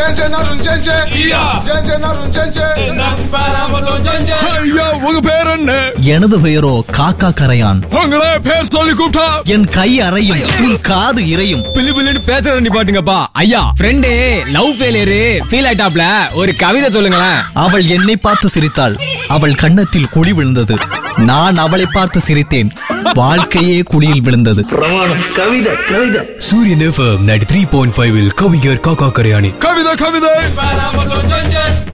ஜெஞ்சே நரும் ஜெஞ்சே ஜெஞ்சே நரும் ஜெஞ்சே ஐயா உங்க பேர் என்ன எனது பெயரோ காக்கா கரையான் உங்களே பேர் சொல்லி கூப்பிட்டா என் கை அறையும் உன் காது இறையும் பிளு பிள்ளைன்னு பேசுறத நிப்பாட்டுங்கப்பா ஐயா ஃப்ரெண்டு லவ் ஃபெயிலியரு ஃபீல் ஆயிட்டாப்ல ஒரு கவிதை சொல்லுங்களேன் அவள் என்னை பார்த்து சிரித்தாள் அவள் கன்னத்தில் குழி விழுந்தது நான் அவளை பார்த்து சிரித்தேன் வாழ்க்கையே குழியில் விழுந்தது கவிதை கவிதை Suryan F M ninety three point five கவிஞர் காக்கா கரையாணி கவிதை கவிதை